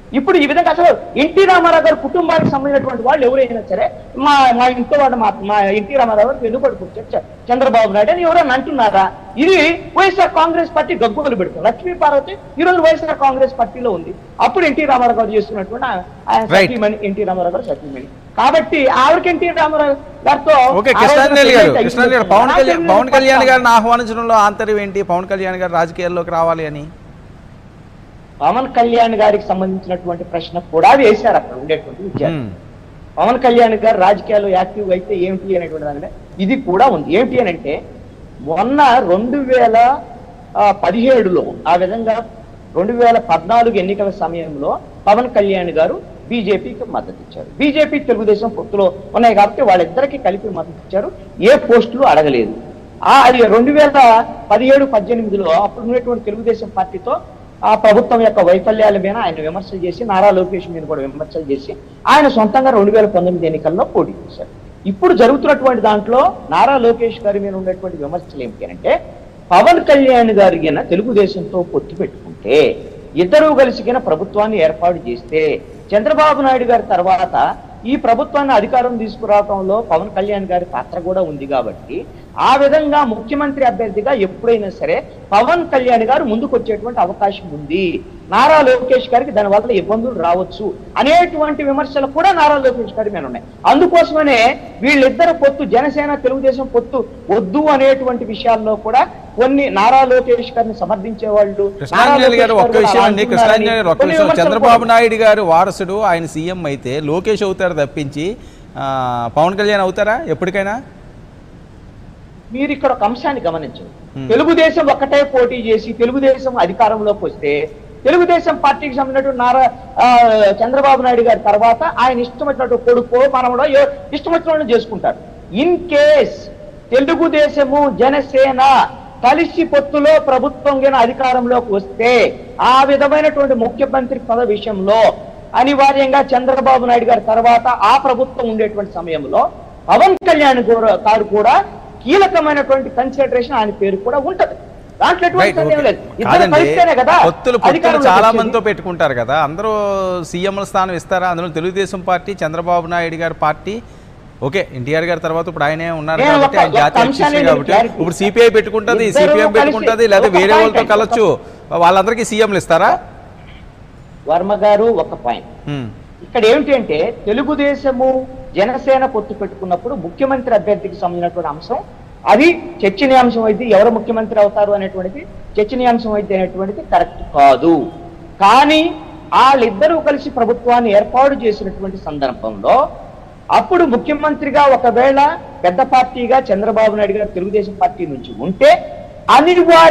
ఇప్పుడు ఈ విధంగా అసలు ఎన్టీ రామారావు గారి కుటుంబానికి సంబంధించినటువంటి వాళ్ళు ఎవరైనా సరే మా మా ఇంట్లో వాడు మా మా ఎన్టీ రామారావు గారికి వెన్నుబడి కూర్చొచ్చు చంద్రబాబు నాయుడు అని ఎవరైనా అంటున్నారా ఇది వైఎస్ఆర్ కాంగ్రెస్ పార్టీ గగ్గోలు పెడుతుంది లక్ష్మీ పార్వతి ఈ రోజు వైఎస్ఆర్ కాంగ్రెస్ పార్టీలో ఉంది అప్పుడు ఎన్టీ రామారావు గారు చేస్తున్నటువంటి ఆ- ఆయన Right. సతీమణి ఎన్టీ రామారావు గారు సతీమణి కాబట్టి ఆవిడకి ఎన్టీ రామారావు గారితో ఓకే ఆ రోజున కృష్ణాంజలి గారు పెళ్ళి కృష్ణాంజలి గారు అయింది. పవన్ కళ్యాణ్ నాకేం పవన్ లేదు కళ్యాణ్ పట్ల. గారిని ఆహ్వానించడంలో ఆంతర్యం ఏంటి పవన్ కళ్యాణ్ గారు రాజకీయాల్లోకి రావాలి అని పవన్ కళ్యాణ్ గారికి సంబంధించినటువంటి ప్రశ్న కూడా వేశారు అక్కడ ఉండేటువంటి విద్యార్థి మ్మ్. పవన్ కళ్యాణ్ గారు రాజకీయాల్లో యాక్టివ్ అయితే ఏమిటి అనేటువంటి దాని ఇది కూడా ఉంది ఏమిటి అని అంటే మొన్న రెండు వేల ఆ, పదిహేడులో ఆ విధంగా రెండు వేల పద్నాలుగు ఎన్నికల సమయంలో పవన్ కళ్యాణ్ గారు బీజేపీకి మద్దతు ఇచ్చారు బీజేపీ తెలుగుదేశం పొత్తులో ఉన్నాయి కాబట్టి వాళ్ళిద్దరికీ కలిపి మద్దతు ఇచ్చారు ఏ పోస్టులు అడగలేదు ఆ అది రెండు వేల పదిహేడు పద్దెనిమిదిలో అప్పుడు ఉన్నటువంటి తెలుగుదేశం పార్టీతో ఆ ప్రభుత్వం యొక్క వైఫల్యాల మీద ఆయన విమర్శలు చేసి నారా లోకేష్ మీద కూడా విమర్శలు చేసి ఆయన సొంతంగా రెండు వేల పంతొమ్మిది ఎన్నికల్లో పోటీ చేశారు ఇప్పుడు జరుగుతున్నటువంటి దాంట్లో నారా లోకేష్ గారి మీద ఉన్నటువంటి విమర్శలు ఏమిటి అంటే పవన్ కళ్యాణ్ గారి గిన తెలుగుదేశంతో పొత్తు పెట్టుకుంటే ఇద్దరూ కలిసి ప్రభుత్వాన్ని ఏర్పాటు చేస్తే చంద్రబాబు నాయుడు గారి తర్వాత ఈ ప్రభుత్వాన్ని అధికారం తీసుకురావడంలో పవన్ కళ్యాణ్ గారి పాత్ర కూడా ఉంది కాబట్టి ఆ విధంగా ముఖ్యమంత్రి అభ్యర్థిగా ఎప్పుడైనా సరే పవన్ కళ్యాణ్ గారు ముందుకు వచ్చేటువంటి అవకాశం ఉంది నారా లోకేష్ గారికి దాని వల్ల ఇబ్బందులు రావచ్చు అనేటువంటి విమర్శలు కూడా నారా లోకేష్ గారి మీద ఉన్నాయి అందుకోసమనే వీళ్ళిద్దరు పొత్తు జనసేన తెలుగుదేశం పొత్తు వద్దు అనేటువంటి విషయాల్లో కూడా కొన్ని నారా లోకేష్ గారిని సమర్థించే వాళ్ళు కృష్ణాంజలి గారు ఒక్క విషయం అండి కృష్ణాంజలి గారు ఒక్క విషయం చంద్రబాబు నాయుడు గారు వారసుడు ఆయన సీఎం అయితే లోకేష్ అవుతారు తప్పించి ఆ, పవన్ కళ్యాణ్ అవుతారా ఎప్పటికైనా మీరు ఇక్కడ ఒక అంశాన్ని గమనించండి Hmm. తెలుగుదేశం ఒక్కటే పోటీ చేసి తెలుగుదేశం అధికారంలోకి వస్తే తెలుగుదేశం పార్టీకి సంబంధించినటువంటి నారా ఆ, చంద్రబాబు నాయుడు గారి తర్వాత ఆయన ఇష్టం వచ్చినట్టు కొడుకో మనవడో ఏ- ఇష్టం వచ్చిన చేసుకుంటారు ఇన్ కేస్ తెలుగుదేశము జనసేన కలిసి పొత్తులో ప్రభుత్వం గిన అధికారంలోకి వస్తే ఆ విధమైనటువంటి ముఖ్యమంత్రి పద విషయంలో అనివార్యంగా చంద్రబాబు నాయుడు గారి తర్వాత ఆ ప్రభుత్వం ఉండేటువంటి సమయంలో పవన్ కళ్యాణ్ కూడా- గారు కూడా కీలకమైనటువంటి కన్సిడరేషన్ ఆయన పేరు కూడా ఉంటది దాంట్లో ఎటువంటి రైట్ సందేహం లేదు ఓకే. ఇద్దరు కాదండి కలిస్తేనే కదా పొత్తులు పొత్తులు అధికారంలోకి చాలా వచ్చేది. మందితో పెట్టుకుంటారు కదా అందరూ సీఎంల స్థానం ఇస్తారా అందులో తెలుగుదేశం పార్టీ చంద్రబాబు నాయుడు గారి పార్టీ ఓకే ఎన్టీఆర్ గారి తర్వాత ఇప్పుడు ఆయనే ఉన్నారు నేను కాబట్టి ఒక- ఆయన ఒక జాతీయ అంశాన్ని అధ్యక్షుడు నేను కాబట్టి clarity ఇప్పుడు సిపిఐ పెట్టుకుంటది ఇద్దరూ సిపిఎం కలిసి పెట్టుకుంటది లేదా ఒక వేరే point వాళ్ళతో అండి, కలవచ్చు వాళ్ళందరికీ సీఎంలు ఇస్తారా వర్మ గారు ఒక పాయింట్ ఉమ్. ఇక్కడ ఏమిటి అంటే తెలుగుదేశము జనసేన పొత్తు పెట్టుకున్నప్పుడు ముఖ్యమంత్రి అభ్యర్థికి సంబంధించినటువంటి అంశం అది చర్చనీయాంశం అయితే ఎవరు ముఖ్యమంత్రి అవుతారు అనేటువంటిది చర్చనీయాంశం అయితే అనేటువంటిది కరెక్ట్ కాదు కానీ వాళ్ళిద్దరూ కలిసి ప్రభుత్వాన్ని ఏర్పాటు చేసినటువంటి సందర్భంలో అప్పుడు ముఖ్యమంత్రిగా ఒకవేళ పెద్ద పార్టీగా చంద్రబాబు నాయుడు గారు తెలుగుదేశం పార్టీ నుంచి ఉంటే అనివార్య